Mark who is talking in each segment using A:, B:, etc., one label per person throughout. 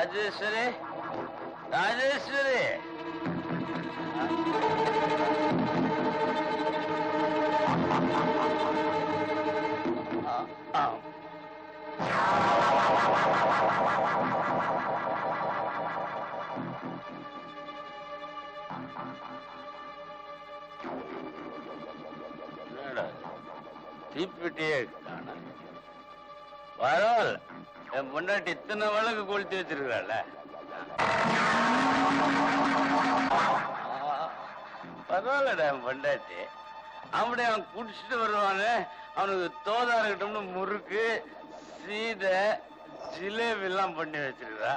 A: ராஜேஸ்வரி ராஜேஸ்வரி ஆ, ஆ. என்னடா இது? தீப்பெட்டியே காணோம். பரவாயில்ல என் பொண்டாட்டி இத்தனை வழக்கு கொளுத்தி வச்சிருக்காள் பரவாயில்லடா என் பொண்டாட்டி அப்படி அவன் குடிச்சிட்டு வருவானே அவனுக்கு தோதா இருக்கட்டும்னு முறுக்கு சீதை ஜிலேபி எல்லாம் பண்ணி வச்சிருக்கா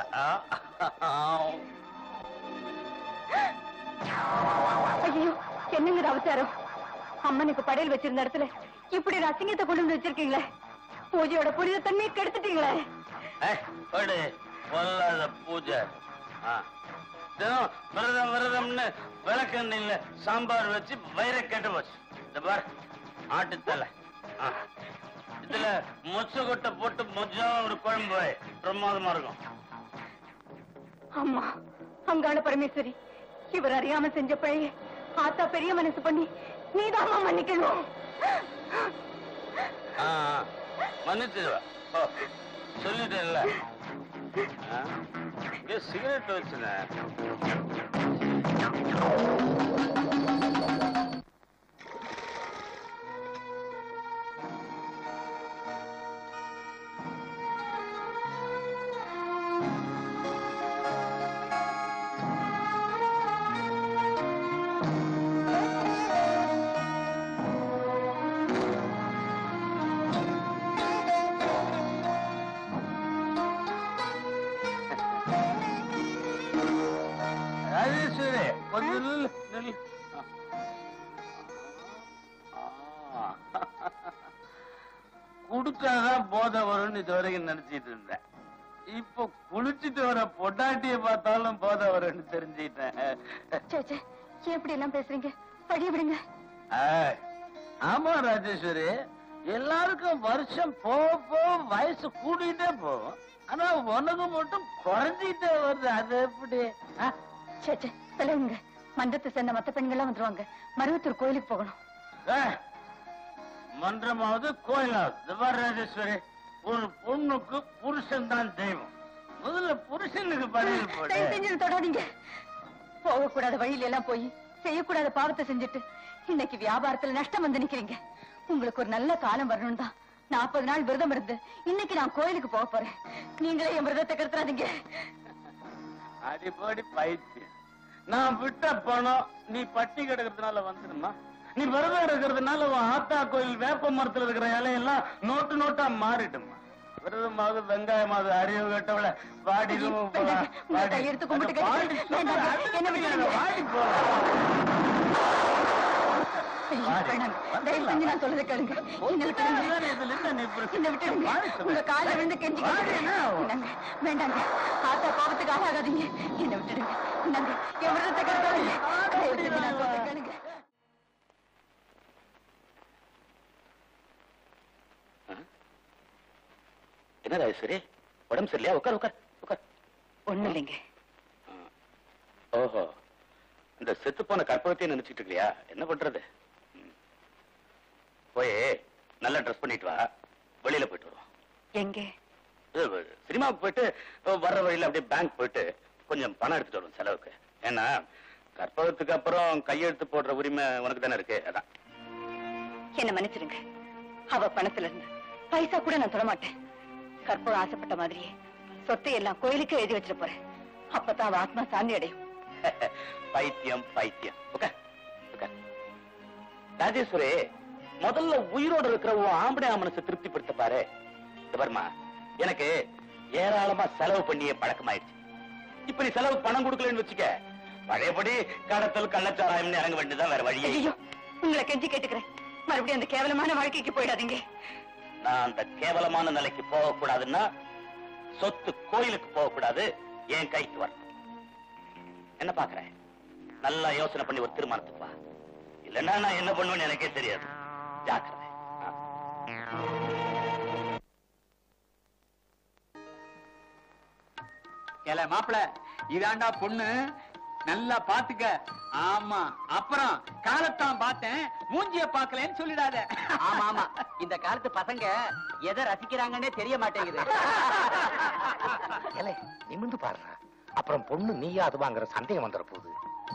B: ஐயோ என்னங்க இது அவசாரம் அம்மனுக்கு படையல் வச்சிருந்த இடத்துல இப்படி ஒரு அசிங்கத்தை கொண்டு வந்து வச்சிருக்கீங்களே பூஜையோட புனித தன்மையை கெடுத்துட்டீங்களே
A: படு பொல்லாத பூஜை ஆ. தினம் விரதம் விரதம்னு விளக்கெண்ணெயில சாம்பார் வச்சு வயிறை கெட்டு போச்சு இந்த பார் ஆட்டுத்தலை ஆ. இதுல மொச்ச கொட்டை போட்டு மொஜா ஒரு குழம்பு வை. பிரமாதமா இருக்கும்
B: அம்மா அங்காள பரமேஸ்வரி இவர் அறியாம செஞ்ச பிழைய ஆத்தா பெரிய மனசு பண்ணி நீதாம்மா மன்னிக்கணும்
A: ஆ, ஆ. மன்னிச்சிடுவா ஓ சொல்லிட்டேன்ல ஆ? இங்கே சிகரெட் வச்சுனேன் ராஜேஸ்வரி கொஞ்சம் நில்லு நில்லு ஆ. ஆ. குடிச்சாதான் போதை வரும்னு இது வரைக்கும் நினைச்சிட்டு இருந்தேன் இப்போ குளிச்சிட்டு வர பொட்டாட்டிய பார்த்தாலும் போதை வரும்னு தெரிஞ்சுக்கிட்டேன்
B: சே சே ஏன் இப்படி எல்லாம் பேசுறீங்க வழி விடுங்க
A: ஆய், ஆமா ராஜேஸ்வரி எல்லாருக்கும் வருஷம் போக போக வயசு கூடிட்டே போகும் ஆனா உனக்கு மட்டும் குறைஞ்சிட்டே வருது அது எப்படி ஆ?
B: சே சே விலகுங்க மன்றத்தை சேர்ந்த மத்த பெண்கள்லாம் வந்துருவாங்க மருவத்தூர் கோயிலுக்கு போகணும்
A: ஏய், மன்றமாவது கோயிலாவது இந்த பாரு ராஜேஸ்வரி ஒரு பொண்ணுக்கு புருஷன் தான் தெய்வம் முதல்ல புருஷனுக்கு பதில்
B: தயவு
A: போடு
B: செஞ்சு இதை தொடாதீங்க போகக்கூடாத வழியில எல்லாம் போய் செய்யக்கூடாத பாவத்தை செஞ்சுட்டு இன்னைக்கு வியாபாரத்துல நஷ்டம் வந்து நிக்கிறீங்க உங்களுக்கு ஒரு நல்ல காலம் வரணும் தான் நாற்பது நாள் விரதம் இருந்து இன்னைக்கு நான் கோயிலுக்கு போக போறேன் நீங்களே என் விரதத்தை கருத்துறாதீங்க
A: அடிப்படி பைத்தியம் நான் விட்ட பணம் நீ பட்டி கிடக்கிறதுனால வந்துடுமா நீ விரதம் இருக்கிறதுனால உன் ஆத்தா கோயில் வேப்ப மரத்துல இருக்கிற இலையெல்லாம் நோட்டு நோட்டா மாறிடுமா விரதமாவது வெங்காயமாவது அறிவு கட்டவள வாடி
B: ஐயோ,
A: room போலாம்.
B: வேண்டாங்க. உங்க
A: வாடி.
B: கையெடுத்து கும்பிட்டு
A: அந்த பாடி
B: கேட்கிறேன்.
A: சொல்ற
B: வேண்டாங்க.
A: அடிச்சு
B: என்ன விட்டுடுங்க.
A: வாடி போலாம்.
B: ஐயோ,
A: வாடி.
B: வேணாங்க. தயவு செஞ்சு நான் சொல்றதை கேளுங்க என்ன விட்டுடுங்க
A: இதுல இருந்து நீ இப்படி-
B: என்ன விட்டுடுங்க
A: வாடி சொல்றேன்.
B: உங்க காலை விழுந்து கெஞ்சி
A: வாடி, என்ன?
B: இந்தாங்க. வேண்டாங்க ஆத்தா கோபத்துக்கு ஆளாகாதீங்க என்ன விட்டுடுங்க இந்தாங்க என் விரதத்தை கருத்தாதீங்க தயவு செஞ்சு நான் சொல்றதை கேளுங்க
A: என்ன ராஜேஸ்வரி உடம்பு சரியில்லையா உட்கார் உட்கார் உட்கார்
B: ஒண்ணு இல்லைங்க
A: ஓஹோ இந்த செத்து போன கற்பகத்தையும் நினைச்சிட்டு இருக்கியா என்ன பண்றது ம். போய் நல்லா ட்ரெஸ் பண்ணிட்டு வா வெளியில போயிட்டு வருவோம்
B: எங்க
A: இது, சினிமாவுக்கு போயிட்டு வர்ற வழியில அப்படியே பேங்க் போயிட்டு கொஞ்சம் பணம் எடுத்துட்டு வருவோம் செலவுக்கு ஏன்னா கற்பகத்துக்கு அப்புறம் கையெழுத்து போடுற உரிமை உனக்கு தானே இருக்கு அதான்
B: என்ன மன்னிச்சிடுங்க அவ பணத்துல இருந்து பைசா கூட நான் தொட மாட்டேன் கற்பூரம் ஆசைப்பட்ட மாதிரியே சொத்தை எல்லாம் கோயிலுக்கு எழுதி வச்சிட போறேன் அப்பதான் அவ ஆத்மா சாந்தி அடையும்
A: பைத்தியம் பைத்தியம் ஓகே ஓகே ராஜேஸ்வரி முதல்ல உயிரோட இருக்கிற உன் ஆம்பளை மனசை திருப்திப்படுத்த பாரு இந்த பாரும்மா எனக்கு ஏராளமா செலவு பண்ணிய பழக்கமாயிடுச்சு இப்ப நீ செலவு பணம் கொடுக்கலன்னு வச்சுக்க பழையபடி கடத்தல் கள்ளச்சாராயம்னு இறங்க வேண்டியதுதான் வேற வழியே
B: ஐயோ உங்களை கெஞ்சி கேட்டுக்கிறேன் மறுபடியும் அந்த கேவலமான வாழ்க்கைக்கு போயிடாதீங்க
A: நான் அந்த கேவலமான நிலைக்கு போகக்கூடாதுன்னா சொத்து கோயிலுக்கு போகக்கூடாது என் கைக்கு வரணும் என்ன பாக்குறேன் நல்லா யோசனை பண்ணி ஒரு தீர்மானத்துக்கு வா இல்லைன்னா நான் என்ன பண்ணுவேன்னு எனக்கே தெரியாது ஜாக்கிரதை ஆ.
C: ஏல மாப்பிள இதாண்டா பொண்ணு நல்லா பாத்துக்க ஆமா அப்புறம் காலத்தான் பார்த்தேன் மூஞ்சிய பாக்கலன்னு சொல்லிடாத
D: ஆமா ஆமா இந்த காலத்து பசங்க எதை ரசிக்கிறாங்கன்னே தெரிய மாட்டேங்குது
E: ஏலே நிமிந்து பாருடா அப்புறம் பொண்ணு நீயா அதுவாங்கிற சந்தேகம் வந்துட போகுது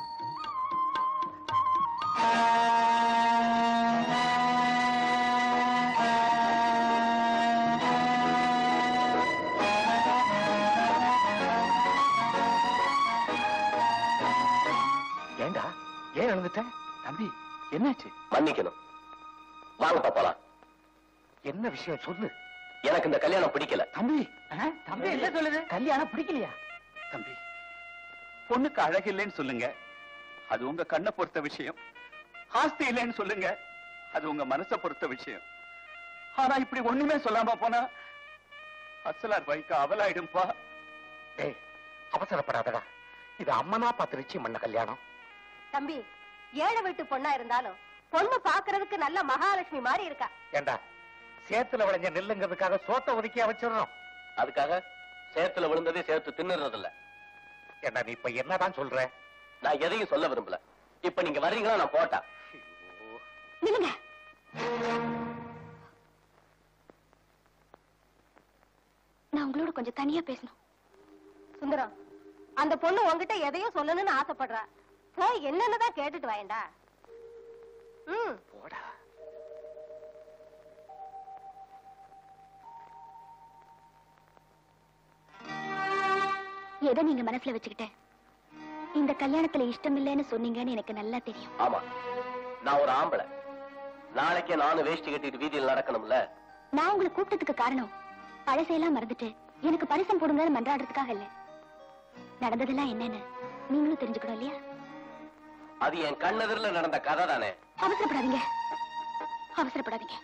E: ஏண்டா ஏன் எழுந்துட்ட
A: தம்பி என்னாச்சு
F: மன்னிக்கணும் வாங்கப்பா போலாம்
E: என்ன விஷயம் சொல்லு
F: எனக்கு இந்த கல்யாணம் பிடிக்கல
A: தம்பி
D: தம்பி என்ன சொல்லுது கல்யாணம் பிடிக்கலையா
A: தம்பி பொண்ணுக்கு அழகு இல்லைன்னு சொல்லுங்க அது உங்க கண்ணை பொறுத்த விஷயம் ஆஸ்தி இல்லைன்னு சொல்லுங்க அது உங்க மனசை பொறுத்த விஷயம் ஆனா இப்படி ஒண்ணுமே சொல்லாம போனா அசலார் வைக்க அவலாயிடும்பா
E: டேய் அவசரப்படாதடா இது அம்மனா பார்த்து நிச்சயம் பண்ண கல்யாணம்
B: தம்பி ஏழை வீட்டு பொண்ணா இருந்தாலும் பொண்ணு பாக்குறதுக்கு நல்ல மகாலட்சுமி மாதிரி இருக்கா
E: ஏண்டா சேத்துல விளைஞ்ச நெல்லுங்கிறதுக்காக சோத்த ஒதுக்கியா வச்சிடறோம்
F: அதுக்காக சேத்துல விழுந்ததே சேர்த்து தின்னுறது இல்ல
E: ஏண்டா நீ இப்ப என்னதான் சொல்ற
F: நான் எதையும் சொல்ல விரும்பல இப்ப நீங்க வர்றீங்களா நான் போட்டா
B: நில்லுங்க நான் உங்களோட கொஞ்சம் தனியா பேசணும் சுந்தரம் அந்த பொண்ணு உன்கிட்ட எதையும் சொல்லணும்னு ஆசைப்படுறா போய் என்னன்னுதான் கேட்டுட்டு வாயேண்டா ம்
E: போடா
G: எதை நீங்க மனசுல வச்சுக்கிட்ட இந்த கல்யாணத்துல இஷ்டம் இல்லைன்னு சொன்னீங்கன்னு எனக்கு நல்லா தெரியும்
F: ஆமா நான் ஒரு ஆம்பளை நாளைக்கே நானும் வேஷ்டி கட்டிட்டு வீதியில் நடக்கணும்ல
G: நான் உங்களை கூப்பிட்டதுக்கு காரணம் பழசையெல்லாம் மறந்துட்டு எனக்கு பரிசம் போடுங்கன்னு மன்றாடுறதுக்காக இல்ல நடந்ததெல்லாம் என்னன்னு நீங்களும் தெரிஞ்சுக்கணும் இல்லையா
F: அது என் கண்ணெதிரில நடந்த கதை தானே
G: அவசரப்படாதீங்க அவசரப்படாதீங்க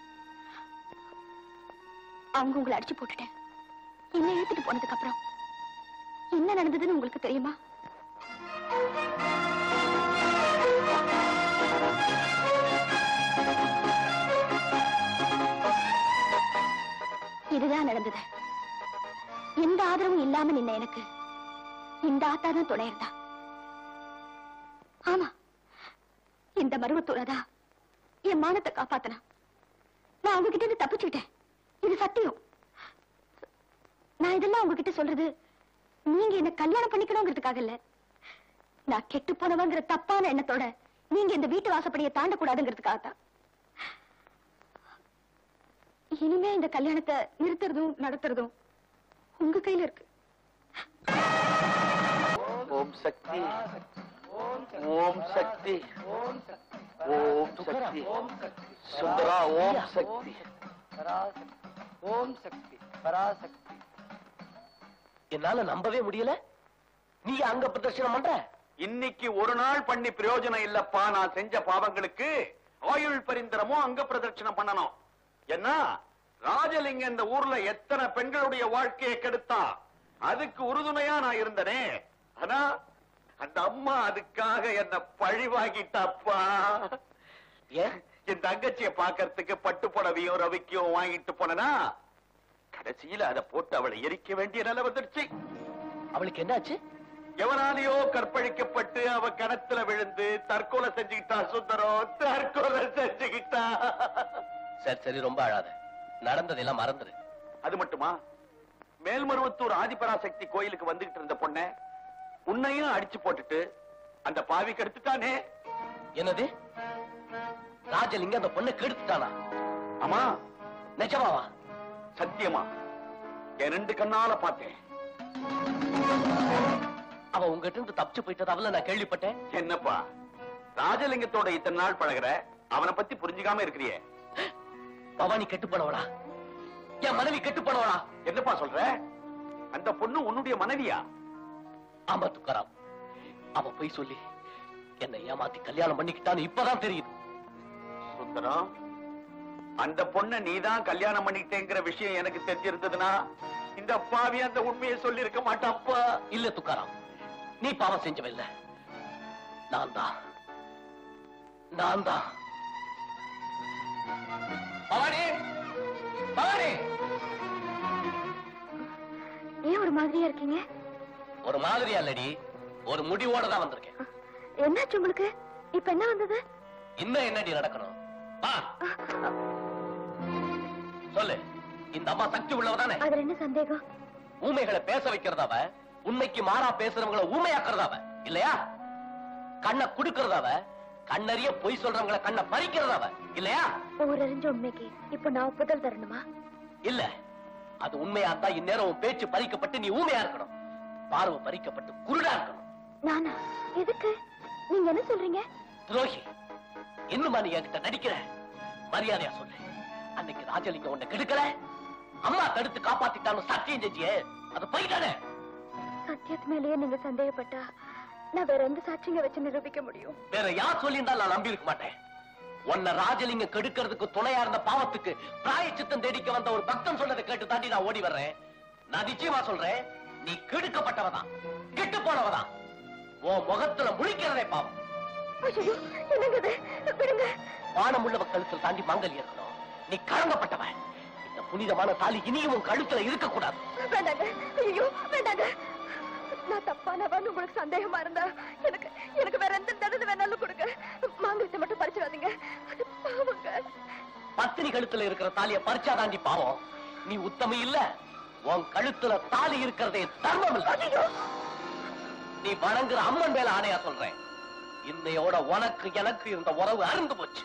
G: அவங்க உங்களை அடிச்சு போட்டுட்டேன் என்ன இழுத்துட்டு போனதுக்கு அப்புறம் என்ன நடந்ததுன்னு உங்களுக்கு தெரியுமா இதுதான் நடந்தது எந்த ஆதரவும் இல்லாம நின்ன எனக்கு இந்த ஆத்தா தான் துணை இருந்தா ஆமா இந்த மருவத்தூரதா என் மானத்தை காப்பாத்தனா நான் உங்ககிட்ட இருந்து தப்பிச்சுக்கிட்டேன் இது சத்தியம் நான் இதெல்லாம் உங்ககிட்ட சொல்றது நீங்க என்ன கல்யாணம் பண்ணிக்கணுங்கிறதுக்காக இல்ல நான் கெட்டு போனவங்கிற தப்பான எண்ணத்தோட நீங்க இந்த வீட்டு வாசப்படியை தாண்டக்கூடாதுங்கிறதுக்காக தான் இனிமே இந்த கல்யாணத்தை நிறுத்துறதும் நடத்துறதும் உங்க கையில இருக்கு
F: ஓம் சக்தி ஓம் சக்தி ஓம் சக்தி சுந்தரா ஓம் சக்தி
D: ஓம் சக்தி பராசக்தி
F: என்னால நம்பவே முடியல நீ அங்க பிரதர்ஷனம் பண்ற
A: இன்னைக்கு ஒரு நாள் பண்ணி பிரயோஜனம் இல்லப்பா நான் செஞ்ச பாவங்களுக்கு ஆயுள் பரிந்தரமும் அங்க பிரதட்சணம் பண்ணணும் என்ன ராஜலிங்க இந்த ஊர்ல எத்தனை பெண்களுடைய வாழ்க்கையை கெடுத்தா அதுக்கு உறுதுணையா நான் இருந்தனே ஆனா அந்த அம்மா அதுக்காக என்ன பழி வாங்கிட்டாப்பா
F: ஏன்
A: என் தங்கச்சிய பாக்கறதுக்கு பட்டு புடவையும் ரவிக்கும் வாங்கிட்டு போனனா கடைசியில அதை போட்டு அவளை எரிக்க வேண்டிய நிலை வந்துடுச்சு
F: அவளுக்கு என்னாச்சு
A: எவனாலேயோ கற்பழிக்கப்பட்டு அவ கிணத்துல விழுந்து தற்கொலை செஞ்சுக்கிட்டா சுந்தரம் தற்கொலை செஞ்சுக்கிட்டா
F: சரி சரி ரொம்ப அழாத நடந்ததெல்லாம் மறந்துரு
A: அது மட்டுமா மேல்மருவத்தூர் ஆதிபராசக்தி கோயிலுக்கு வந்துகிட்டு இருந்த பொண்ண உன்னையும் அடிச்சு போட்டுட்டு அந்த பாவி கெடுத்துட்டானே
F: என்னது ராஜலிங்க அந்த பொண்ணை கெடுத்துட்டானா
A: ஆமா
F: நிஜமாவா
A: சத்தியமா என் ரெண்டு கண்ணால பார்த்தேன்
F: அவ உங்ககிட்ட இருந்து தப்பிச்சு போயிட்டதாவில நான் கேள்விப்பட்டேன்
A: என்னப்பா ராஜலிங்கத்தோட இத்தனை நாள் பழகுற அவனை பத்தி புரிஞ்சுக்காம இருக்கிறியே
F: பவானி கெட்டு போனவளா என் மனைவி கெட்டு போனவளா
A: என்னப்பா சொல்ற அந்த பொண்ணு உன்னுடைய மனைவியா
F: ஆமா துக்காராம் அவ போய் சொல்லி என்னை ஏமாத்தி கல்யாணம் பண்ணிக்கிட்டான்னு இப்பதான் தெரியுது
A: சுந்தரம் அந்த பொண்ண நீதான் கல்யாணம் பண்ணிட்டேங்கிற விஷயம் எனக்கு தெரிஞ்சிருந்ததுன்னா இந்த அப்பாவி அந்த உண்மையை சொல்லி இருக்க மாட்டாப்பா
F: இல்ல துக்காராம் நீ பாவம் செஞ்சவ இல்ல நான் தான் நான் தான் பவானி பவானி
G: ஏன் ஒரு மாதிரியா இருக்கீங்க
F: ஒரு மாதிரியா இல்லடி ஒரு முடிவோட தான் வந்திருக்கேன்
G: என்னாச்சு உங்களுக்கு இப்ப என்ன வந்தது
F: இன்னும் என்னடி நடக்கணும் வா சொல்லு இந்த அம்மா சக்தி உள்ளவதானே
G: அதுல என்ன சந்தேகம்
F: ஊமைகளை பேச வைக்கிறதாவ உண்மைக்கு மாறா பேசுறவங்கள ஊமையாக்குறதாவ இல்லையா கண்ணை குடுக்கறதாவ கண்ணறிய பொய் சொல்றவங்கள கண்ணை பறிக்கிறதாவ இல்லையா
G: ஊரறிஞ்ச உண்மைக்கு இப்ப நான் ஒப்புதல் தரணுமா
F: இல்ல அது உண்மையா இருந்தா இந்நேரம் உன் பேச்சு பறிக்கப்பட்டு நீ ஊமையா இருக்கணும் பார்வை பறிக்கப்பட்டு குருடா இருக்கணும்
G: நானா எதுக்கு நீங்க என்ன சொல்றீங்க
F: துரோகி இன்னுமா நீ என்கிட்ட நடிக்கிற மரியாதையா சொல்லு அன்னைக்கு ராஜலிங்கம் உன்னை கெடுக்கல அம்மா தடுத்து காப்பாத்திட்டான்னு சத்தியம் செஞ்சியே அது போயிட்டானே
G: சத்தியத்து மேலேயே நீங்க சந்தேகப்பட்டா நான் வேற எந்த சாட்சிங்க வச்சு நிரூபிக்க முடியும்
F: வேற யார் சொல்லியிருந்தாலும் நான் நம்பி இருக்க மாட்டேன் உன்னை ராஜலிங்கம் கெடுக்கிறதுக்கு துணையா இருந்த பாவத்துக்கு பிராயச்சித்தம் தேடிக்க வந்த ஒரு பக்தன் சொன்னதை கேட்டு தாண்டி நான் ஓடி வர்றேன் நான் நிச்சயமா சொல்றேன் நீ கெடுக்கப்பட்டவதான் கெட்டு போனவதான் உன் முகத்துல முழிக்கிறதே பாவம்
G: ஐயோ என்னங்க இது விடுங்க
F: வானம் உள்ளவ கழுத்துல தாண்டி மங்கல் இருக்கணும் நீ கலங்கப்பட்டவன் இந்த புனிதமான தாலி இனியும் உன் கழுத்துல இருக்கக்கூடாது
G: வேண்டாங்க ஐயோ வேண்டாங்க நான் தப்பானவன் உங்களுக்கு சந்தேகமா இருந்தா எனக்கு எனக்கு வேற எந்த தண்டனை வேணாலும் கொடுங்க மாங்கலத்தை மட்டும் பறிச்சிடாதீங்க அது பாவங்க
F: பத்தினி கழுத்துல இருக்கிற தாலிய பறிச்சா தாண்டி பாவம் நீ உத்தமி இல்ல உன் கழுத்துல தாலி இருக்கிறதே தர்மம் இல்ல நீ வணங்குற அம்மன் மேல ஆணையா சொல்றேன் இன்னையோட உனக்கு எனக்கு இருந்த உறவு அருந்து போச்சு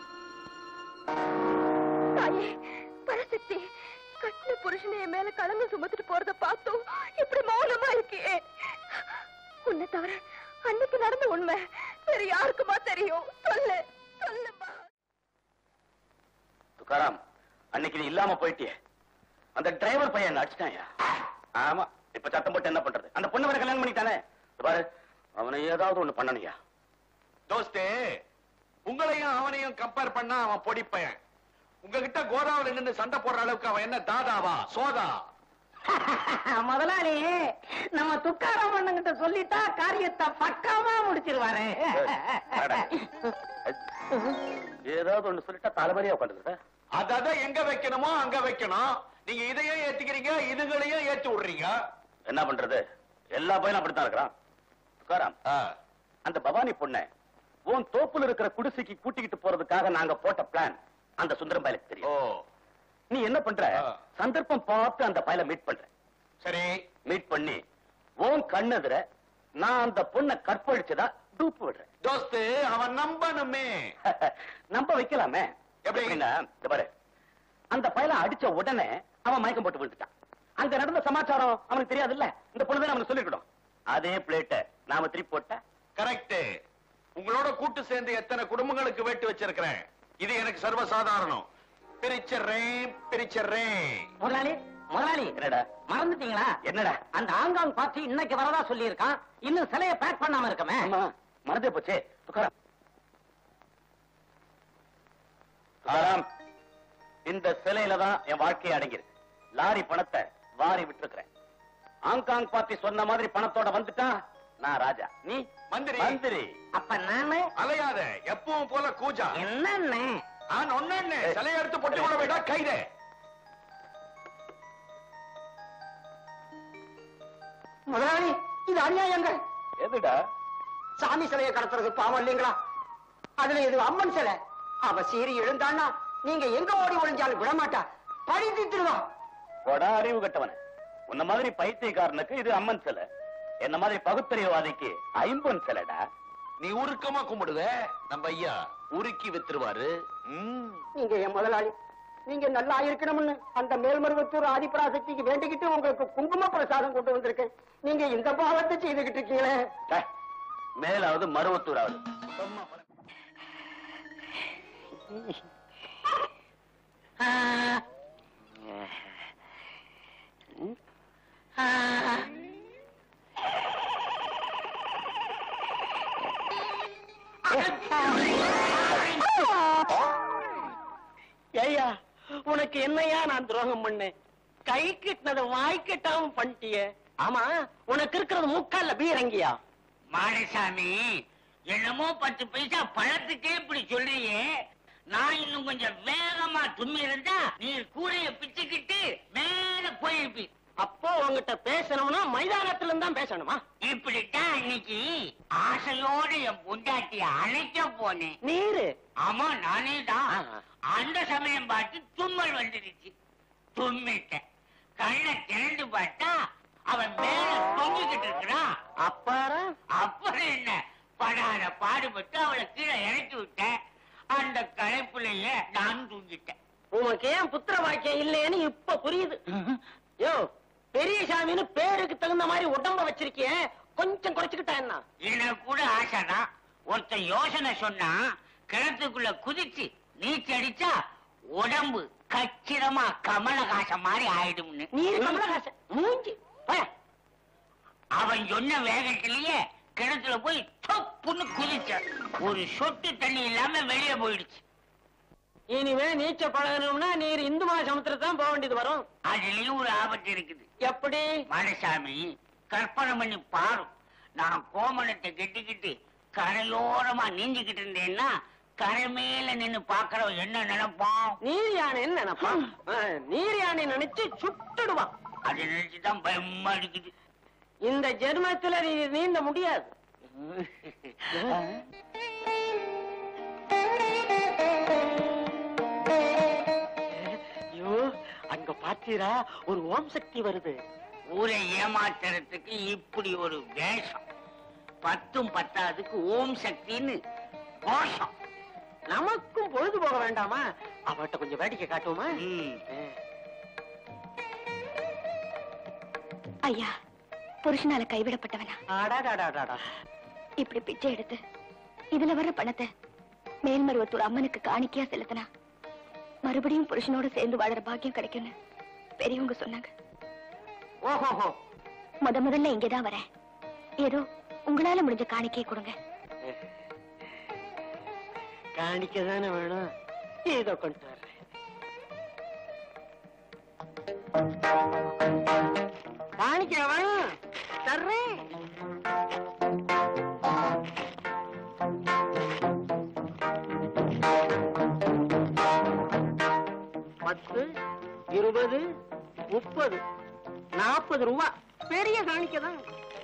G: தாயே பரசக்தி கட்டின புருஷனை என் மேல கலங்க சுமத்துட்டு போறத பார்த்தோம் இப்படி மௌனமா இருக்கியே உன்னை தவிர அன்னைக்கு நடந்த உண்மை வேற யாருக்குமா தெரியும் சொல்லு சொல்லுமா
A: துக்காராம் அன்னைக்கு நீ இல்லாம போயிட்டியே அந்த டிரைவர் பையன் என்ன அடிச்சிட்டாயா ஆமா இப்ப சத்தம் போட்டு என்ன பண்றது அந்த பொண்ணு வேற கல்யாணம் பண்ணிட்டானே இது பாரு அவனை ஏதாவது ஒண்ணு பண்ணணுயா
C: தோஸ்தே உங்களையும் அவனையும் கம்பேர் பண்ணா அவன் பொடி பையன் உங்ககிட்ட கோதாவில நின்னு சண்டை போடுற அளவுக்கு அவன் என்ன தாதாவா சோதா
H: முதலாளி நம்ம துக்காராம் அண்ணங்கிட்ட சொல்லிட்டா காரியத்தை பக்காவா முடிச்சிருவாரு
A: அட. ஏதாவது ஒண்ணு சொல்லிட்டா தலைமறையா உட்காந்துருக்க
C: அத எங்க வைக்கணுமோ அங்க வைக்கணும் நீங்க இதையும் ஏத்திக்கிறீங்க இதுகளையும் ஏத்தி விடுறீங்க
A: என்ன பண்றது எல்லா பையனும் அப்படித்தான் இருக்கிறான் துக்காராம் அந்த பவானி பொண்ண உன் தோப்புல இருக்கிற குடிசைக்கு கூட்டிக்கிட்டு போறதுக்காக நாங்க போட்ட பிளான் அந்த சுந்தரம் பயலுக்கு
C: ஓ
A: தெரியும் நீ என்ன பண்ற
C: ஆ.
A: சந்தர்ப்பம் பார்த்து அந்த பயல மீட் பண்ற
C: சரி
A: மீட் பண்ணி உன் கண்ணெதிர நான் அந்த பொண்ணை கற்பழிச்சதா டூப்பு விடுறேன்
C: தோஸ்து அவன் நம்பணுமே
A: நம்ப வைக்கலாமே
C: எப்படி?
A: எப்படின்னா இந்த பாரு அந்த பயல அடிச்ச உடனே அவன் மயக்கம் போட்டு விழுந்துட்டான் அங்க நடந்த சமாச்சாரம் அவனுக்கு தெரியாதுல்ல இந்த பொண்ணு தான் அவனுக்கு சொல்லிருக்கணும் அதே பிளேட்ட நாம திருப்பி போட்டா
C: கரெக்ட் உங்களோட கூட்டு சேர்ந்து எத்தனை குடும்பங்களுக்கு வேட்டு வச்சிருக்கிறேன் இது எனக்கு சர்வசாதாரணம் பிரிச்சர்றேன் பிரிச்சர்றேன்
H: முதலாளி முதலாளி
A: என்னடா
H: மறந்துட்டீங்களா
A: என்னடா
H: அந்த ஆங்காங் பார்ட்டி இன்னைக்கு வரதா சொல்லியிருக்கான் இன்னும் சிலையை பேக் பண்ணாம இருக்கமே
A: ஆமா மறந்தே போச்சே துக்காராம் துக்காராம் இந்த சிலையில தான் என் வாழ்க்கையை அடங்கியிருக்கு லாரி பணத்தை வாரி விட்டுருக்கிறேன் ஹாங்காங் பார்ட்டி சொன்ன மாதிரி பணத்தோட வந்துட்டா நான் ராஜா நீ
C: மந்திரி.
A: மந்திரி
H: அப்ப நானு
C: அலையாத எப்பவும் போல கூஜா
H: என்னன்னு
C: நான் ஒன்னு சிலையை எடுத்து பொட்டி கூட விடா கைதே
H: முதலாளி இது அநியாயங்க
A: எதுடா
H: சாமி சிலையை கடத்துறது பாவம் இல்லைங்களா அதுல இது அம்மன் சிலை அவ சீறி எழுந்தான்னா நீங்க எங்க ஓடி ஒளிஞ்சாலும் விட மாட்டா பழி தீத்துருவா
A: கொடா அறிவு கட்டவன உன்ன மாதிரி பைத்தியக்காரனுக்கு இது அம்மன் சிலை என்ன மாதிரி பகுத்தறிவாதிக்கு ஐம்பொன் சிலைடா
C: நீ உருக்கமா கும்பிடுத நம்ம ஐயா உருக்கி வித்துருவாரு ம்.
H: நீங்க என் முதலாளி நீங்க நல்லா இருக்கணும்னு அந்த மேல்மருவத்தூர் ஆதிபராசக்திக்கு வேண்டிக்கிட்டு உங்களுக்கு குங்கும பிரசாதம் கொண்டு வந்திருக்கேன் நீங்க இந்த பாவத்தை செய்துகிட்டு இருக்கீங்களே
A: டே, மேலாவது மருவத்தூராவது
H: ஐயா உனக்கு என்னையா நான் துரோகம் பண்ணேன் கை கிட்டினத வாய் கட்டாம பண்ணிட்டியே ஆமா உனக்கு இருக்கிறது முக்கால்ல பீரங்கியா
I: மாடசாமி என்னமோ பத்து பைசா பழத்துக்கே இப்படி சொல்றியே நான் இன்னும் கொஞ்சம் வேகமா தும்மி இருந்தா நீ கூடைய பிச்சுக்கிட்டு மேல போயிருப்பி
H: அப்போ உங்ககிட்ட பேசணும்னா மைதானத்துல இருந்து தான் பேசணுமா
I: இப்படித்தான் அன்னைக்கு ஆசையோட என் பொண்டாட்டிய அழைக்க போனேன்
H: நீரு
I: ஆமா நானே தான்
H: ஆ.
I: அந்த சமயம் பார்த்து தும்மல் வந்துருச்சு தும்மிட்டேன் கண்ணை திறந்து பார்த்தா அவன் மேல தொங்கிக்கிட்டு இருக்கிறான்
H: அப்பாரா
I: அப்புறம் என்ன படாத பாடுபட்டு அவளை கீழே இறக்கி விட்டேன் அந்த களைப்புலயே நான் தூங்கிட்டேன்
H: உனக்கு ஏன் புத்திர வாக்கியம் இல்லைன்னு இப்ப புரியுது யோ பெரியசாமின்னு பேருக்கு தகுந்த மாதிரி உடம்ப வச்சிருக்கிய கொஞ்சம் குறைச்சுக்கிட்டா என்ன
I: எனக்கு கூட ஆசைதான் ஒருத்தன் யோசனை சொன்னா கிணத்துக்குள்ள குதிச்சு நீச்சல் அடிச்சா உடம்பு கச்சிதமா கமலஹாசன் மாதிரி ஆயிடும்னு
H: நீர் கமலஹாசன் மூஞ்சி போயா.
I: அவன் சொன்ன வேகத்திலேயே கிணத்துல போய் தொப்புன்னு குதிச்சான் ஒரு சொட்டு தண்ணி இல்லாம வெளியே போயிடுச்சு
H: இனிமே நீச்சல் பழகணும்னா நீர் இந்து மகாசமுத்திரத்தை தான் போக வேண்டியது வரும்
I: அதுலயும் ஒரு ஆபத்து இருக்குது
H: எப்படி
I: மலைசாமி கற்பனை பண்ணி பாரு நான் கோமணத்தை கட்டிக்கிட்டு கரையோரமா நீஞ்சிக்கிட்டு இருந்தேன்னா கரை மேல நின்னு பாக்குறவன் என்ன நினைப்பான்
H: நீர் யானைன்னு நினைப்பான் ஆ, நீர் யானை நினைச்சு சுட்டுடுவான்
I: அதை நினைச்சுதான் பயமா இருக்குது
H: இந்த ஜென்மத்துல நீ நீந்த முடியாது ஐயோ அங்க பாத்தீரா ஒரு ஓம் சக்தி வருது
I: ஊரை ஏமாத்துறதுக்கு இப்படி ஒரு வேஷம் பத்தும் பத்தாதுக்கு ஓம் சக்தின்னு கோஷம்
H: நமக்கும் பொழுது போக வேண்டாமா அவட்ட கொஞ்சம் வேடிக்கை காட்டுவோமா
I: ம்.
G: ஐயா புருஷனால கைவிடப்பட்டவனா
H: அடாடாடாடாடா.
G: இப்படி பிச்சை எடுத்து இதுல வர்ற பணத்தை மேல்மருவத்தூர் அம்மனுக்கு காணிக்கையா செலுத்தினா மறுபடியும் புருஷனோட சேர்ந்து வாழற பாக்கியம் கிடைக்கும்னு பெரியவங்க சொன்னாங்க
H: ஓஹோஹோ
G: முத முதல்ல இங்கதான் வரேன் ஏதோ உங்களால முடிஞ்ச காணிக்கையை கொடுங்க
H: காணிக்க தானே வேணும் இதோ கொண்டு வர்றேன் காணிக்க வேணும் தர்றேன் பத்து இருபது முப்பது நாற்பது ரூபா பெரிய காணிக்க தான்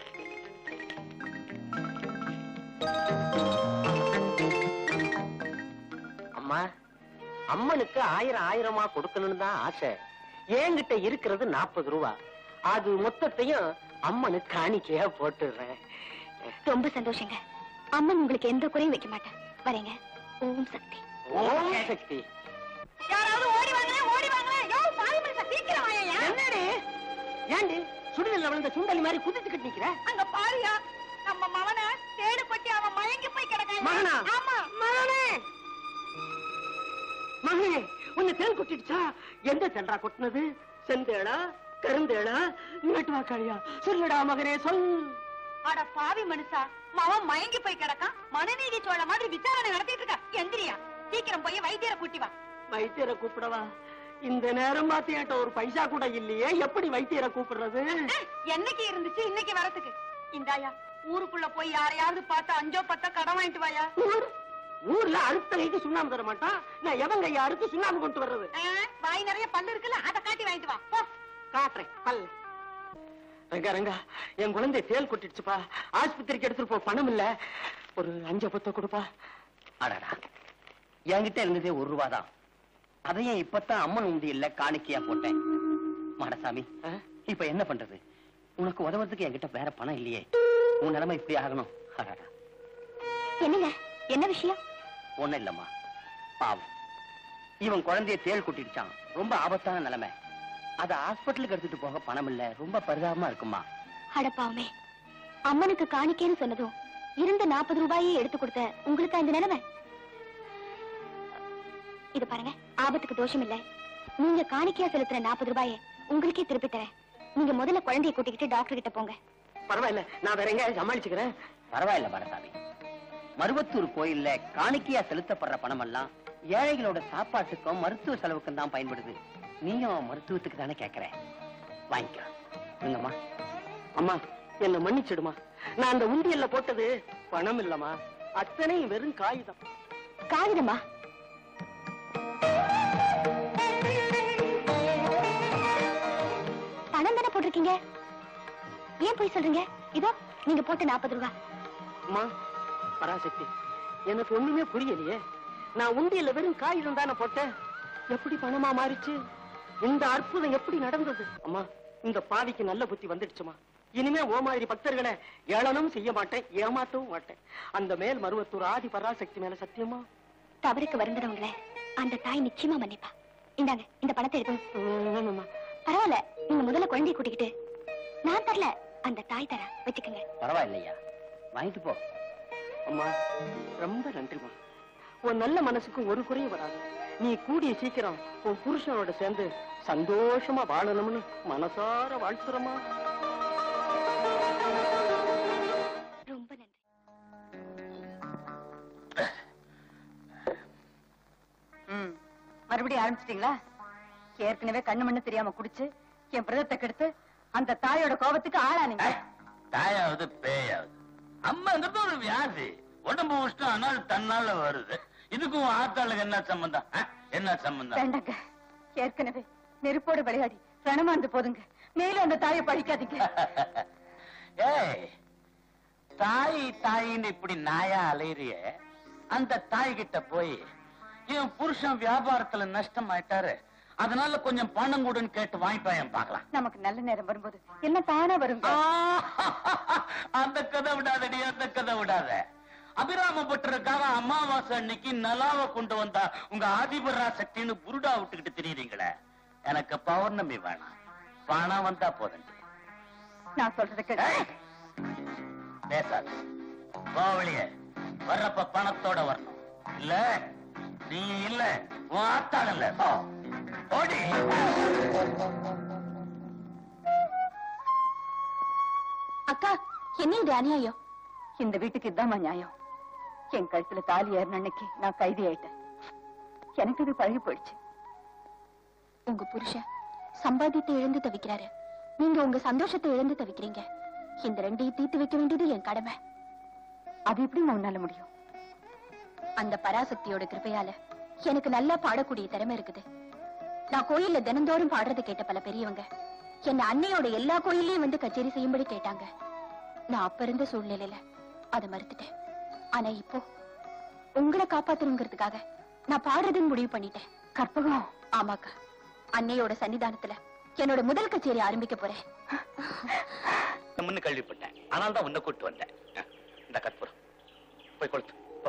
H: அம்மா அம்மனுக்கு ஆயிரம் ஆயிரமா கொடுக்கணும்னு தான் ஆசை என்கிட்ட இருக்கிறது நாற்பது ரூபா அது மொத்தத்தையும் அம்மனுக்கு காணிக்கையா போட்டுடுறேன்
G: ரொம்ப சந்தோஷங்க அம்மன் உங்களுக்கு எந்த குறையும் வைக்க மாட்டேன் வரேங்க ஓம் சக்தி
H: ஓம் சக்தி
B: யாராவது ஓடி வாங்களே ஓடி வாங்களே யோ பாவி மனுஷன் சீக்கிரம் வாயா
H: என்னடி ஏண்டி சுடுதல்ல விழுந்த சுண்டலி மாதிரி குதிச்சுக்கிட்டு நிக்கிற
B: அங்க பாரியா நம்ம மவன தேடு பட்டி அவன் மயங்கி போய் கிடக்கான்
H: மகனா?
B: ஆமா
H: மகனே மகனே உன்னை தேன் கொட்டிடுச்சா எந்த சென்றா கொட்டினது செந்தேளா கருந்தேளா நட்டுவாக்காளியா சொல்லுடா மகனே சொல்
B: அட பாவி மனுஷா மவன் மயங்கி போய் கிடக்கான் மனுநீதி சோழ மாதிரி விசாரணை நடத்திட்டு இருக்க எந்திரியா சீக்கிரம் போய் வைத்தியரை கூட்டி வா
H: வைத்தியரை கூப்பிடவா இந்த நேரம் பார்த்து என்கிட்ட ஒரு பைசா கூட இல்லையே எப்படி வைத்தியரை கூப்பிடுறது
B: அஹ், என்னைக்கு இருந்துச்சு இன்னைக்கு வரதுக்கு இந்தாயா ஊருக்குள்ள போய் யாரையாவது பார்த்து அஞ்சோ பத்தோ கடன் வாங்கிட்டு வாயா
H: ஊர் ஊர்ல அறுத்த கைக்கு சுண்ணாம்பு தர மாட்டான் நான் எவன் கையை அறுத்து சுண்ணாம்பு கொண்டு வர்றது
B: அஹ், வாய் நிறைய பல்லு இருக்குல்ல அதை காட்டி வாங்கிட்டு வா போ.
H: காட்டுறேன் பல் ரங்கா ரங்கா என் குழந்தை தேல் கொட்டிடுச்சுப்பா ஆஸ்பத்திரிக்கு எடுத்துட்டு போ பணம் இல்ல ஒரு அஞ்சு பத்த கொடுப்பா
D: அடடா என்கிட்ட இருந்ததே ஒரு ரூபா தான் அதையும் இப்பதான் அம்மன் உண்டியல்ல காணிக்கையா போட்டேன் மாடசாமி
H: ஆ?
D: இப்ப என்ன பண்றது உனக்கு உதவுறதுக்கு என்கிட்ட வேற பணம் இல்லையே உன் நிலைமை இப்படி ஆகணும் அடடா
G: என்னங்க என்ன விஷயம்
D: ஒண்ணும் இல்லம்மா பாவம் இவன் குழந்தைய தேள் கூட்டிடுச்சான் ரொம்ப ஆபத்தான நிலைமை அத ஹாஸ்பிட்டலுக்கு எடுத்துட்டு போக பணம் இல்ல ரொம்ப பரிதாபமா இருக்குமா
G: அடப்பாவுமே அம்மனுக்கு காணிக்கைன்னு சொன்னதும் இருந்த நாற்பது ரூபாயே எடுத்து கொடுத்த உங்களுக்கு இந்த நிலைமை இது பாருங்க ஆபத்துக்கு தோஷம் இல்ல நீங்க காணிக்கையா செலுத்துற நாற்பது ரூபாயை உங்களுக்கே திருப்பி தரேன் நீங்க முதல்ல குழந்தைய கூட்டிக்கிட்டு டாக்டர் கிட்ட போங்க
H: பரவாயில்ல நான் வேற எங்க சமாளிச்சுக்கிறேன்
D: பரவாயில்ல மாடசாமி மருவத்தூர் கோயில்ல காணிக்கையா செலுத்தப்படுற பணம் எல்லாம் ஏழைகளோட சாப்பாட்டுக்கும் மருத்துவ செலவுக்கும் தான் பயன்படுது நீயும் மருத்துவத்துக்கு தானே கேக்குற வாங்கிக்க இருங்கம்மா
H: அம்மா என்ன மன்னிச்சிடுமா நான் அந்த உண்டியல்ல போட்டது பணம் இல்லம்மா அத்தனையும் வெறும் காகிதம்
G: காகிதமா பணம் தானே போட்டிருக்கீங்க சொல்றீங்க ஏன் போய் சொல்றீங்க இதோ நீங்க போட்ட நாற்பது ரூபா
H: அம்மா பராசக்தி எனக்கு ஒண்ணுமே புரியலையே நான் உண்டியல்ல வெறும் காகிதம் தானே போட்டேன் எப்படி பணமா மாறிச்சு இந்த அற்புதம் எப்படி நடந்தது அம்மா இந்த பாவிக்கு நல்ல புத்தி வந்துடுச்சுமா இனிமே ஓ மாதிரி பக்தர்களை ஏளனம் செய்ய மாட்டேன் ஏமாத்தவும் மாட்டேன் அந்த மேல் மருவத்தூர் ஆதி பராசக்தி மேல சத்தியமா
G: தவறுக்கு வருந்தவங்கள அந்த தாய் நிச்சயமா மன்னிப்பா இந்தாங்க இந்த பணத்தை எடுத்து
H: வேணுமா
G: பரவாயில்ல நீங்க முதல்ல குழந்தைய கூட்டிக்கிட்டு நான் தரல அந்த தாய் தர வச்சுக்கோங்க
D: பரவாயில்லையா வாங்கிட்டு போ
H: அம்மா ரொம்ப நன்றிமா உன் நல்ல மனசுக்கு ஒரு குறையும் வராது நீ கூடிய சீக்கிரம் உன் புருஷனோட சேர்ந்து சந்தோஷமா வாழணும்னு மனசார வாழ்த்துறமா
G: ரொம்ப நன்றி
B: ம் மறுபடியும் ஆரம்பிச்சிட்டீங்களா ஏற்கனவே கண்ணு மண்ணு தெரியாம குடிச்சு என் பிரதத்தை கெடுத்து அந்த தாயோட கோபத்துக்கு ஆளானீங்க
A: தாயாவது பேயாவது அம்மாங்கிறது ஒரு வியாதி உடம்பு உஷ்டம் ஆனால் தன்னால வருது இதுக்கும் ஆத்தாளுக்கு என்ன சம்பந்தம் ஆ? என்ன சம்பந்தம்
B: வேண்டாங்க ஏற்கனவே நெருப்போடு விளையாடி ரணமாந்து போதுங்க மேலும் அந்த தாயை பழிக்காதீங்க
A: ஏய் தாய் தாயின்னு இப்படி நாயா அலையறிய அந்த தாய் கிட்ட போய் என் புருஷன் வியாபாரத்துல நஷ்டம் ஆயிட்டாரு அதனால கொஞ்சம் பணம் கொடுன்னு கேட்டு வாங்கிப்பாயன் பார்க்கலாம்
B: நமக்கு நல்ல நேரம் வரும்போது எல்லாம் தானா வருங்க
A: அந்த கதை விடாதடி அந்த கதை விடாத அபிராமப்பட்டிருக்காக அமாவாசை அன்னைக்கு நலாவை கொண்டு வந்தா உங்க ஆதிபரா சக்தின்னு புருடா விட்டுக்கிட்டு திரியுறீங்களே எனக்கு பௌர்ணமி வேணாம் பணம் வந்தா போதும்
B: நான் சொல்றது கேட்டு
A: பேசாது கோவலிய வர்றப்ப பணத்தோட வரணும் இல்ல நீ இல்ல உன் ஆத்தாள் இல்ல போ. ஓடி
G: அக்கா என்ன இது அநியாயம்
B: இந்த வீட்டுக்கு இதாம்மா நியாயம் என் கழுத்துல தாலி ஏறின அன்னைக்கு நான் கைதி ஆயிட்டேன் எனக்கு இது பழகி போயிடுச்சு
G: உங்க புருஷன் சம்பாதித்து இழந்து தவிக்கிறாரு நீங்க உங்க சந்தோஷத்தை இழந்து தவிக்கிறீங்க இந்த ரெண்டையும் தீர்த்து வைக்க வேண்டியது என் கடமை
B: அது எப்படி உன்னால முடியும்
G: அந்த பராசக்தியோட கிருபையால எனக்கு நல்லா பாடக்கூடிய திறமை இருக்குது நான் கோயில்ல தினந்தோறும் பாடுறதை கேட்ட பல பெரியவங்க என்ன அன்னையோட எல்லா கோயிலையும் வந்து கச்சேரி செய்யும்படி கேட்டாங்க நான் அப்ப இருந்த சூழ்நிலையில அதை மறுத்துட்டேன் ஆனா இப்போ உங்களை காப்பாத்தணுங்கிறதுக்காக நான் பாடுறதுன்னு முடிவு பண்ணிட்டேன்
B: கற்பகம்
G: ஆமாக்கா அன்னையோட சன்னிதானத்துல என்னோட முதல் கச்சேரி ஆரம்பிக்க போறேன்
A: முன்னு கேள்விப்பட்டேன் ஆனால் தான் உன்னை கூட்டு வந்தேன் அஹ், இந்த கற்பூரம் போய் கொளுத்து போ.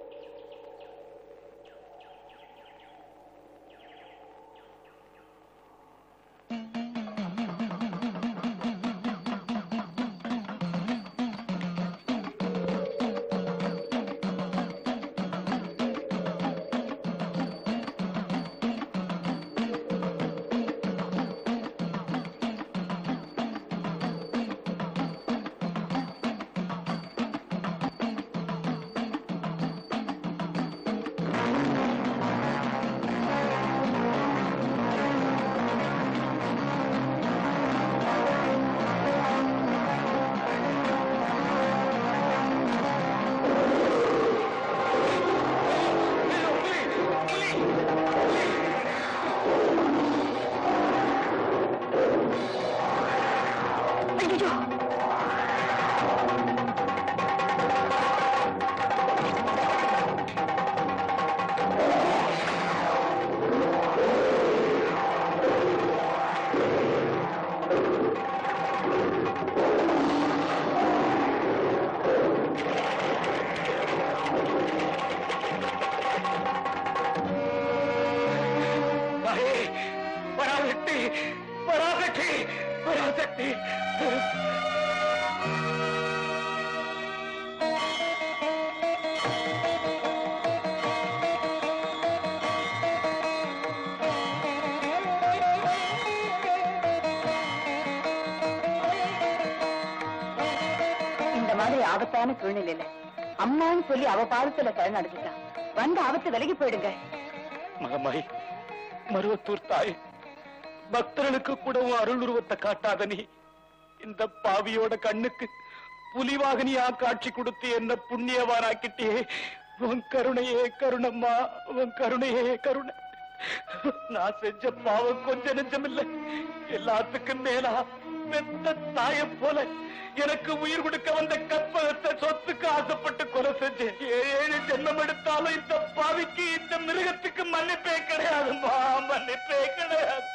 C: பராசக்தி பராசக்தி பராசக்தி
B: இந்த மாதிரி ஆபத்தான சூழ்நிலையில அம்மான்னு சொல்லி அவ பாதத்துல கழ நடத்திட்டான் வந்து ஆபத்து விலகி போயிடுங்க
C: மகமாய் மருவத்தூர் தாய் பக்தர்களுக்கு கூட உன் அருள் உருவத்தை காட்டாத நீ இந்த பாவியோட கண்ணுக்கு புலிவாகனியா காட்சி கொடுத்து என்ன புண்ணியவானாக்கிட்டே உன் கருணையே கருணம்மா உன் கருணையே கருணை நான் செஞ்ச பாவம் கொஞ்ச நெஞ்சமில்லை எல்லாத்துக்கும் மேலா
A: பெத்த தாய போல எனக்கு உயிர் கொடுக்க வந்த கற்பகத்தை சொத்துக்கு ஆசைப்பட்டு கொலை செஞ்சேன் ஏழு ஜென்மம் எடுத்தாலும் இந்த பாவிக்கு இந்த மிருகத்துக்கு மன்னிப்பே கிடையாதுமா மன்னிப்பே கிடையாது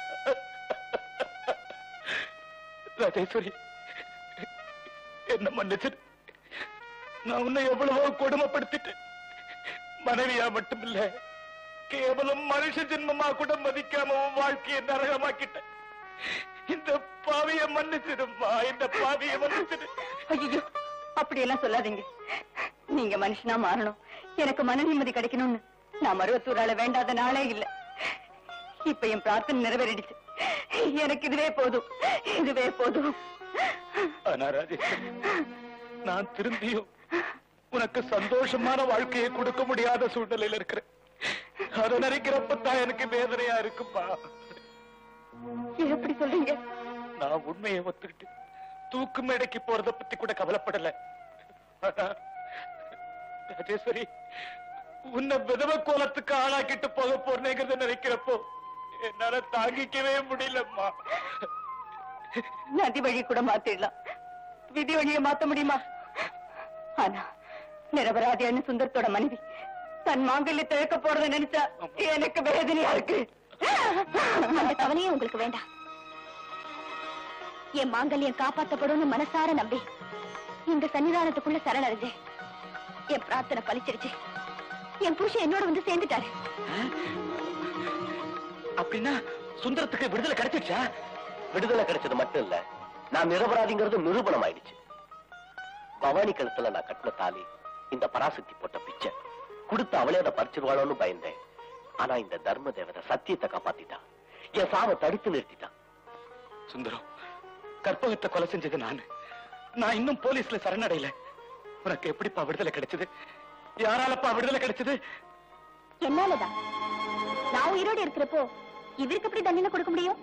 A: ராஜேஸ்வரி என்ன மன்னிச்சிரு நான் உன்னை எவ்வளவோ கொடுமைப்படுத்திட்டேன் மனைவியா மட்டுமில்ல கேவலம் மனுஷ ஜென்மமா கூட மதிக்காம உன் வாழ்க்கையை நரகமாக்கிட்டேன் இந்த பாவிய மன்னிச்சிடுமா இந்த பாவிய மன்னிச்சிடு
B: ஐயோ அப்படியெல்லாம் சொல்லாதீங்க நீங்க மனுஷனா மாறணும் எனக்கு மன நிம்மதி கிடைக்கணும்னு நான் மருவத்தூரால வேண்டாத நாளே இல்ல இப்ப என் பிரார்த்தனை நிறைவேறிடுச்சு எனக்கு இதுவே போதும் இதுவே போதும்
A: ஆனா ராஜேஸ்வரி நான் திரும்பியும் உனக்கு சந்தோஷமான வாழ்க்கையை கொடுக்க முடியாத சூழ்நிலையில இருக்கிறேன் அதை நினைக்கிறப்பதான் எனக்கு வேதனையா இருக்குப்பா
B: ஏன் எப்படி சொல்றீங்க
A: நான் உண்மையை ஒத்துக்கிட்டு தூக்கு மேடைக்கு போறத பத்தி கூட கவலைப்படல ஆனா, ராஜேஸ்வரி உன்னை விதவ கோலத்துக்கு ஆளாக்கிட்டு போக போறேங்கிறத நினைக்கிறப்போ என்னால தாங்கிக்கவே முடியலம்மா
B: நதி வழி கூட மாத்திடலாம் விதி வழியை மாத்த முடியுமா ஆனா நிரபராதியான சுந்தரத்தோட மனைவி தன் மாங்கல்ய திழக்க போறத நினைச்சா எனக்கு வேதனையா இருக்கு
G: அந்த கவலையே உங்களுக்கு வேண்டாம் என் மாங்கல்யம் காப்பாத்தப்படும்னு மனசார நம்பி இந்த சன்னிதானத்துக்குள்ள சரணடைஞ்சேன் என் பிரார்த்தனை பலிச்சிருச்சு என் புருஷன் என்னோட வந்து சேர்ந்துட்டாரு
A: அப்படின்னா சுந்தரத்துக்கு விடுதலை கிடைச்சிருச்சா
F: விடுதலை கிடைச்சது மட்டும் இல்ல நான் நிரபராதிங்கிறது நிரூபணம் ஆயிடுச்சு பவானி கழுத்துல நான் கட்டின தாலி இந்த பராசக்தி போட்ட பிச்சை கொடுத்து அவளே அதை பறிச்சிருவாளோன்னு பயந்தேன் ஆனா இந்த தர்ம தேவதை சத்தியத்தை காப்பாத்திட்டா என் சாவை தடுத்து நிறுத்திட்டான்
A: சுந்தரம் கற்பகத்தை கொலை செஞ்சது நானு நான் இன்னும் போலீஸ்ல சரணடையல உனக்கு எப்படிப்பா விடுதலை கிடைச்சது யாராலப்பா விடுதலை கிடைச்சது
G: என்னாலதான் நான் உயிரோடு இருக்கிறப்போ இவருக்கு எப்படி தண்டனை கொடுக்க முடியும்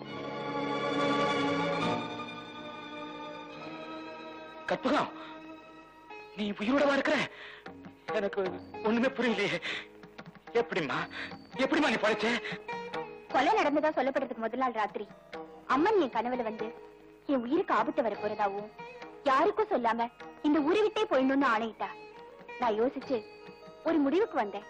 A: கற்பகம் நீ உயிரோடவா இருக்கிற எனக்கு ஒண்ணுமே புரியலையே எப்படிம்மா எப்படிம்மா நீ படைச்ச
G: கொலை நடந்ததா சொல்லப்படுறதுக்கு முதல் நாள் ராத்திரி அம்மன் என் கனவுல வந்து என் உயிருக்கு ஆபத்து வர போறதாவும் யாருக்கும் சொல்லாம இந்த ஊரை விட்டே போயிடணும்னு ஆணையிட்டா நான் யோசிச்சு ஒரு முடிவுக்கு வந்தேன்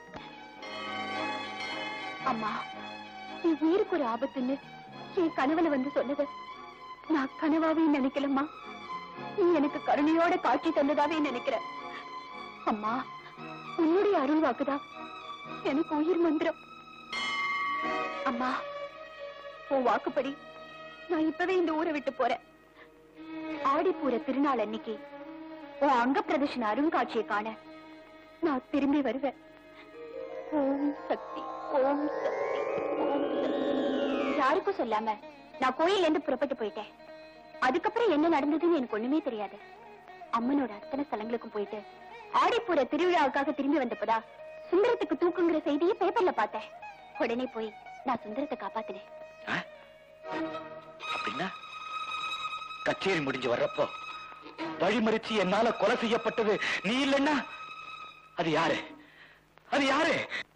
G: அம்மா என் உயிருக்கு ஒரு ஆபத்துன்னு என் கனவுல வந்து சொன்னது நான் கனவாவே நினைக்கலம்மா நீ எனக்கு கருணையோட காட்சி தந்ததாவே நினைக்கிறேன் அம்மா உன்னுடைய அருள் வாக்குதான் எனக்கு உயிர் மந்திரம் அம்மா உன் வாக்குப்படி நான் இப்பவே இந்த ஊரை விட்டு போறேன் ஆடிப்பூர திருநாள் அன்னைக்கு உன் அங்க பிரதர்ஷன அருங்காட்சியை காண நான் திரும்பி வருவேன் ஓம் சக்தி ஓம் சக்தி ஓம் சக்தி யாருக்கும் சொல்லாம நான் கோயில்ல இருந்து புறப்பட்டு போயிட்டேன் அதுக்கப்புறம் என்ன நடந்ததுன்னு எனக்கு ஒண்ணுமே தெரியாது அம்மனோட அத்தனை ஸ்தலங்களுக்கும் போயிட்டு ஆடிப்பூர திருவிழாவுக்காக திரும்பி வந்தப்பதா சுந்தரத்துக்கு தூக்குங்கிற செய்தியை பேப்பர்ல பார்த்தேன் உடனே போய் நான் சுந்தரத்தை காப்பாத்தினேன்
A: ஆ? அப்படின்னா கச்சேரி முடிஞ்சு வர்றப்போ வழிமறிச்சு என்னால கொலை செய்யப்பட்டது நீ இல்லைன்னா அது யாரு அது யாரு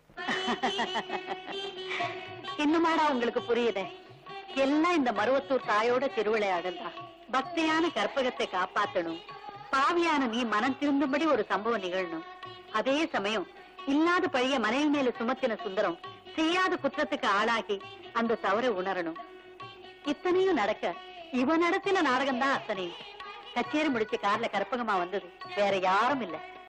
B: இன்னுமாடா உங்களுக்கு புரியுதே எல்லாம் இந்த மருவத்தூர் தாயோட திருவிளையாடல் தான் பக்தியான கற்பகத்தை காப்பாத்தணும் பாவியான நீ மனம் திருந்தும்படி ஒரு சம்பவம் நிகழணும் அதே சமயம் இல்லாத பழைய மனைவி மேல சுமத்தின சுந்தரம் செய்யாத குற்றத்துக்கு ஆளாகி அந்த தவறை உணரணும் இத்தனையும் நடக்க இவன் நடத்தின நாடகம் தான் அத்தனையும் கச்சேரி முடிச்சு கார்ல கற்பகமா வந்தது வேற யாரும் இல்ல